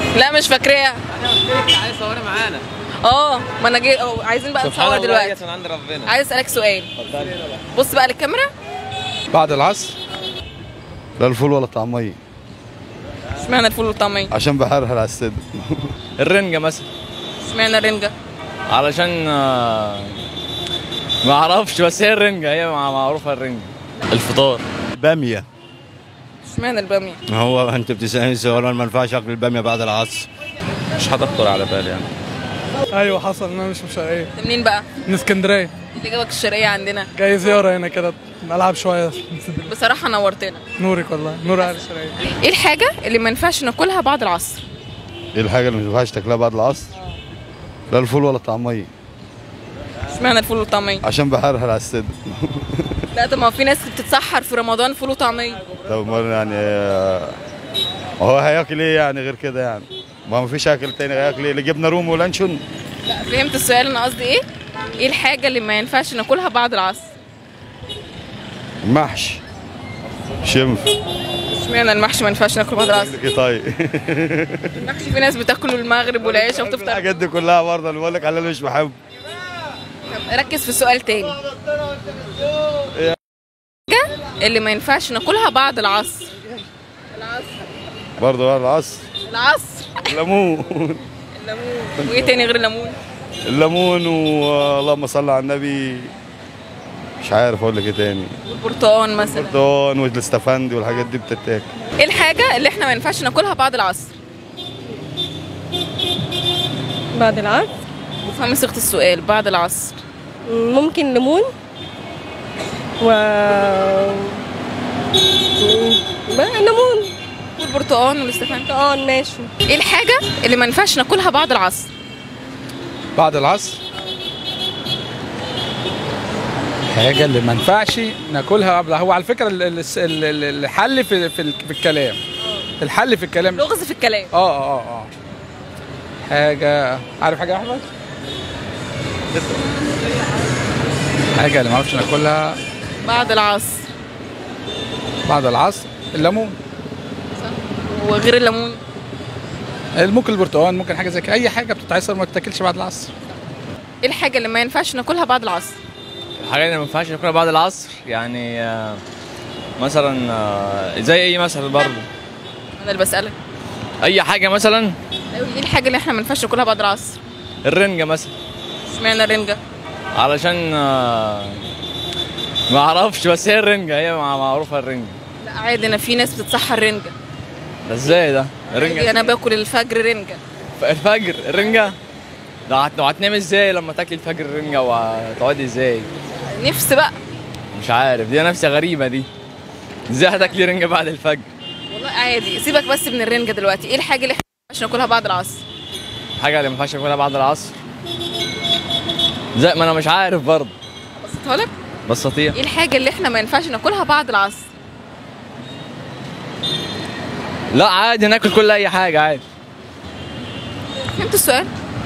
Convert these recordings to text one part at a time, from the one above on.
لا مش فاكراها عايز تصوري معانا اه ما انا جاي أو عايزين بقى نصور دلوقتي من عند ربنا عايز اسالك سؤال بص بقى للكاميرا بعد العصر لا الفول ولا الطعمية اشمعنى الفول والطعميه عشان بحرهر على الصدر الرنجة مثلا اشمعنى الرنجه علشان آه، ما اعرفش بس هي الرنجة هي مع- معروفة الرنجة الفطار بامية اشمعنى الباميه هو انت بتسألني سؤال ما ينفعش اكل البامية بعد العصر مش هتخطر على بالي يعني ايوه حصل انا مش من الشرقيه انت منين بقى من اسكندريه اللي جابك الشرقيه عندنا جاي زياره هنا كده نلعب شويه بصراحه نورتنا نورك والله نور اهل الشرقيه ايه الحاجه اللي ما ينفعش ناكلها بعد العصر ايه الحاجة اللي ما ينفعش تاكلها بعد العصر لا الفول ولا الطعمية اشمعنى الفول والطعميه عشان بحرهر على الصدر لا طب ما في ناس بتتسحر في رمضان فول وطعميه طب ما يعني آه، هو هياكل ايه يعني غير كده يعني ما فيش اكل تاني هياكل ايه اللي جبنه رومي ولانشون لا فهمت السؤال انا قصدي ايه ايه الحاجه اللي ما ينفعش ناكلها بعد العصر محشي شنف اشمعنى المحشي ما ينفعش ناكله بعد العصر لك طيب المحشي في ناس بتاكله المغرب والعشاء وتفطر الحاجات دي كلها برضه اللي بقول لك عليها اللي مش بحبه طب ركز في السؤال تاني الحاجة اللي ما ينفعش ناكلها بعد العصر برضه بعد العصر العصر الليمون الليمون وايه تاني غير الليمون الليمون واللهم صل على النبي مش عارف اقول لك ايه تاني والبرتقال مثلا البرتقال والاستفندي والحاجات دي بتتاكل ايه الحاجه اللي احنا ما ينفعش ناكلها بعد العصر بعد العصر وفهمي صيغه السؤال بعد العصر ممكن ليمون و بقى ليمون والبرتقال والاستفندي اه ماشي ايه الحاجه اللي ما ينفعش ناكلها بعد العصر بعد العصر حاجه اللي ما ينفعش ناكلها قبل هو على فكره ال- ال- ال- ال- الحل في في, ال- في الكلام الحل في الكلام لغز في الكلام اه اه اه حاجه عارف حاجه يا احمد حاجه اللي ما اعرفش ناكلها بعد العصر بعد العصر الليمون وغير الليمون ممكن البرتقال ممكن حاجه زي كده اي حاجه بتتعصر ما تتاكلش بعد العصر ايه الحاجه اللي ما ينفعش ناكلها بعد العصر الحاجات اللي ما ينفعش ناكلها بعد العصر يعني آه، مثلا آه، زي ايه مثلا برضه انا اللي بسالك اي حاجة مثلا ايه الحاجه اللي احنا ما ينفعش ناكلها بعد العصر الرنجة مثلا اشمعنى الرنجه علشان آه، ما اعرفش بس هي الرنجة هي مع- معروفة الرنجة لا عادي انا في ناس بتتسحر رنجه ده ازاي ده عادي الرنجة انا باكل الفجر رنجه الفجر الرنجة ده هت- هتنام ازاي لما تاكلي الفجر الرنجة وتقعدي ازاي نفس بقى مش عارف دي نفسي غريبة دي ازاي هتاكلي رنجة بعد الفجر والله عادي سيبك بس من الرنجه دلوقتي ايه الحاجه اللي احنا ما ينفعش ناكلها بعد العصر حاجة اللي ما ينفعش اكلها بعد العصر زي ما انا مش عارف برضه بسطها لك بساطية ايه الحاجه اللي احنا ما ينفعش ناكلها بعد العصر لا عادي ناكل كل اي حاجة عادي فهمت السؤال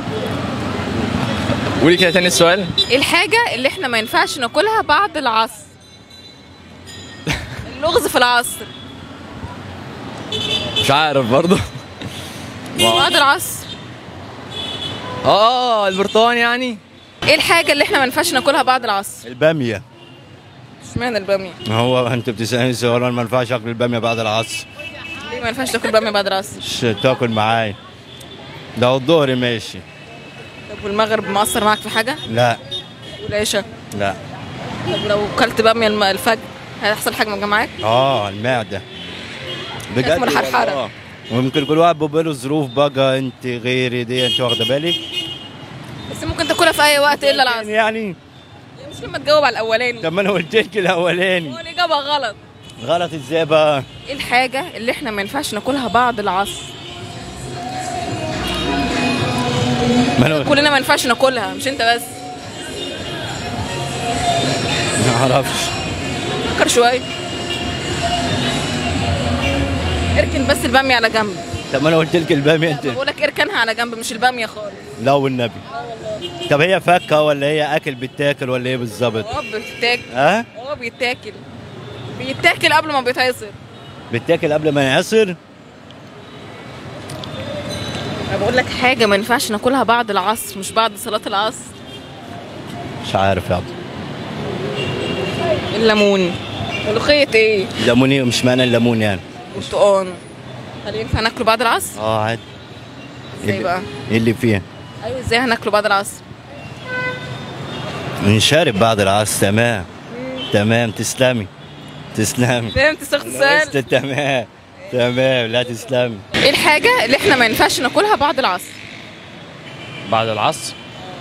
قولي كده تاني السؤال ايه الحاجه اللي احنا ما ينفعش ناكلها بعد العصر اللغز في العصر مش عارف برضه بعد العصر اه البرتقال يعني ايه الحاجه اللي احنا ما ينفعش ناكلها بعد العصر البامية اشمعنى الباميه هو انت بتسألني سؤال ما ينفعش اكل البامية بعد العصر ليه ما ينفعش تاكل باميه بعد العصر مش تاكل معاي ده الظهر ماشي طب والمغرب مأثر معاك في حاجه لا والعشاء لا طب لو كلت باميه الم- الفجر هيحصل حاجه معاك اه المعدة اسمه الحرحرة. والله. ويمكن كل واحد بيبقى له ظروف بقى انت غيري دي انت واخده بالك بس ممكن تاكلها في اي وقت الا العصر يعني مش لما تجاوب على الاولاني طب ما انا قلت لك الاولاني هو الاجابه غلط غلط ازاي بقى ايه الحاجه اللي احنا ما ينفعش ناكلها بعد العصر ما انا كلنا ما ينفعش ناكلها مش انت بس ما اعرفش فكر شويه اركن بس الباميه على جنب طب ما انا قلت لك الباميه انت بقول لك اركنها على جنب مش الباميه خالص لا والنبي طب هي فاكهه ولا هي اكل بيتاكل ولا ايه بالظبط اه بيتاكل ها اه بيتاكل بيتاكل قبل ما بيتعصر بيتاكل قبل ما يعصر بقول لك حاجه ما ينفعش ناكلها بعد العصر مش بعد صلاه العصر مش عارف يا الليمون ملوخيه ايه ليموني مش معنى الليمون يعني برتقان هل ينفع ناكله بعد العصر اه عادي ازاي بقى ايه اللي فيها ايوه ازاي هناكله بعد العصر نشارب بعد العصر تمام تمام تسلمي تسلمي فهمت صيغه السؤال تمام تمام لا تسلمي ايه الحاجه اللي احنا ما ينفعش ناكلها بعد العصر بعد العصر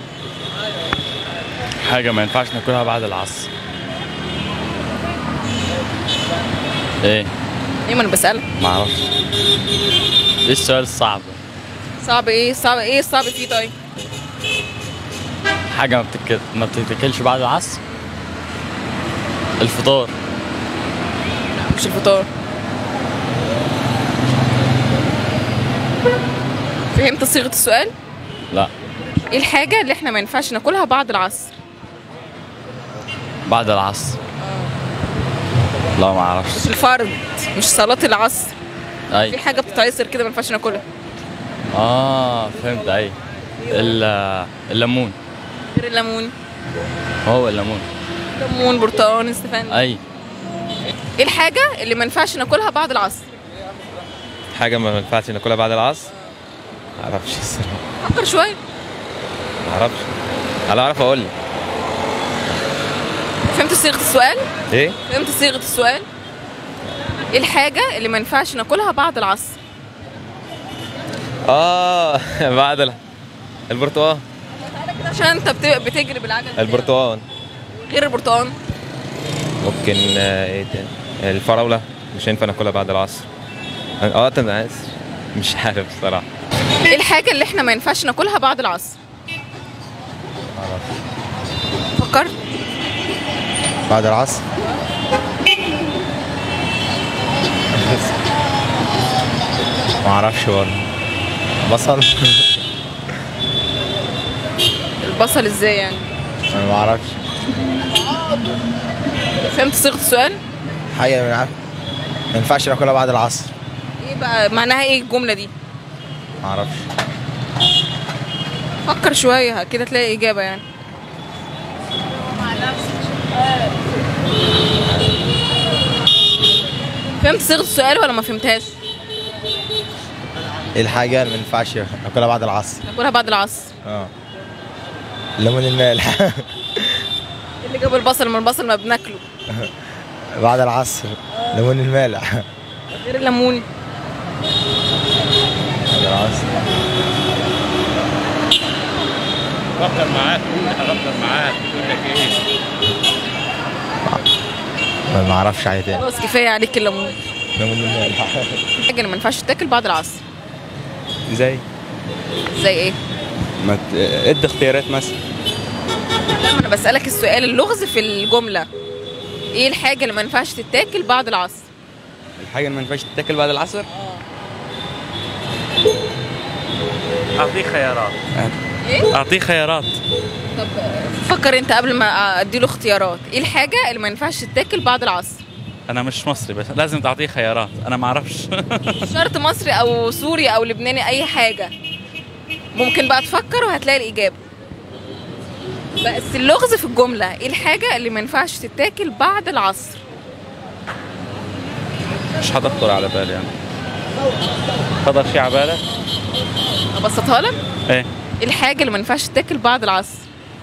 حاجة ما ينفعش ناكلها بعد العصر ايه ايه ما انا بسالك ما اعرفش ايه السؤال الصعب صعب ايه صعب ايه الصعب فيه طيب حاجة ما بتتكل ما بتتاكلش بعد العصر الفطار مش الفطار فهمت صيغه السؤال لا ايه الحاجه اللي احنا ما ينفعش ناكلها بعد العصر بعد العصر لا ما اعرفش مش الفرض مش صلاه العصر في اي حاجه بتتعصر كده ما ينفعش ناكلها اه فهمت اي ال- الليمون غير الليمون هو الليمون ليمون برتقال استفان اي ايه الحاجه اللي ما ينفعش ناكلها بعد العصر حاجة ما ينفعش ناكلها بعد العصر معرفش الصراحة فكر شويه معرفش أنا أعرف أقول لك فهمت صيغه السؤال إيه؟ فهمت صيغه السؤال ايه الحاجه اللي ما ينفعش ناكلها بعد العصر آه بعد ال... البرتقال عشان انت بت- بتجري بالعجل بتاعك. البرتقال غير البرتقال ممكن آه، إيه تاني الفراولة مش هينفع ناكلها بعد العصر اه انا اسف مش عارف الصراحة ايه الحاجه اللي احنا ما ينفعش ناكلها بعد العصر فكرت بعد العصر ما اعرفش والله بصل البصل ازاي يعني انا ما اعرفش فهمت صيغه السؤال حاجه ما ما ينفعش ناكلها بعد العصر ايه بقى معناها ايه الجمله دي ما اعرفش فكر شويه كده تلاقي اجابه يعني فهمت صيغه السؤال ولا ما فهمتهاش ايه الحاجه اللي ما ينفعش ناكلها بعد العصر ناكلها بعد العصر اه الليمون المالح إيه اللي جاب البصل ما البصل ما بناكله بعد العصر ليمون المالح غير الليمون بعد العصر فكر معاك هفكر معاك يقول لك ايه ما ما اعرفش حاجه تاني خلاص كفايه عليك الليمون ليمون المالح حاجه اللي ما ينفعش تاكل بعد العصر زي زي ايه ما ت... ادي اختيارات مثلا لما انا بسالك السؤال اللغز في الجمله ايه الحاجه اللي ما ينفعش تتاكل بعد العصر الحاجة اللي ما ينفعش تتاكل بعد العصر اعطيه خيارات ايه اعطيه خيارات طب فكر انت قبل ما اديله اختيارات ايه الحاجه اللي ما ينفعش تتاكل بعد العصر انا مش مصري بس لازم تعطيه خيارات انا ما اعرفش مش شرط مصري او سوري او لبناني اي حاجه ممكن بقى تفكر وهتلاقي الاجابه بس اللغز في الجمله ايه الحاجه اللي ما ينفعش تتاكل بعد العصر مش هتخطر على بالي يعني خطر شيء على بالك ابسطها لك ايه ايه الحاجه اللي ما ينفعش تتاكل بعد العصر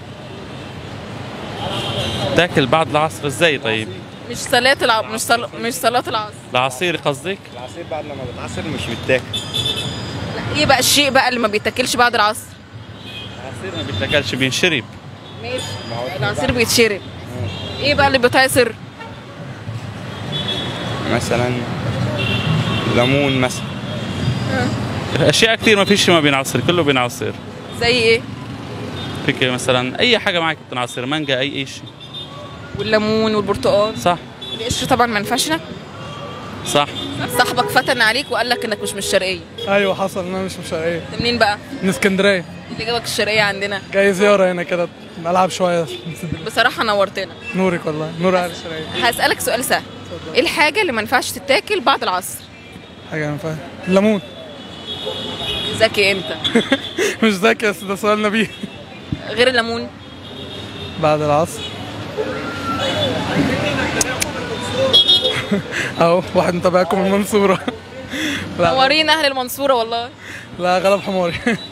تاكل بعد العصر ازاي طيب مش صلاه الع... مش صل... مش صلاه العصر العصير قصدك العصير بعد لما بتعصر مش بيتاكل لا ايه بقى الشيء بقى اللي ما بيتاكلش بعد العصر العصير ما بيتاكلش بينشرب ماشي العصير بيتشرب ايه بقى اللي بيتعصر مثلا ليمون مثلا اشياء كثير ما فيش ما بينعصر كله بينعصر زي ايه فيك مثلا اي حاجه معك بتنعصر مانجا اي اي شيء والليمون والبرتقال صح القشر طبعا ما ينفعش ناكله صح صاحبك فتن عليك وقال لك انك مش من الشرقيه ايوه حصل انا مش من الشرقيه انت منين بقى من اسكندريه إيه اللي جابك الشرقيه عندنا جاي زياره هنا كده العب شويه بصراحه نورتنا نورك والله نور اهل الشرقيه هسالك سؤال سهل ايه الحاجه اللي ما ينفعش تتاكل بعد العصر حاجه ما ينفعش الليمون ذكي انت مش ذكي بس ده سؤال نبيه غير الليمون بعد العصر اهو واحد متابعكم من المنصورة لا نورينا اهل المنصوره والله لا غلب حماري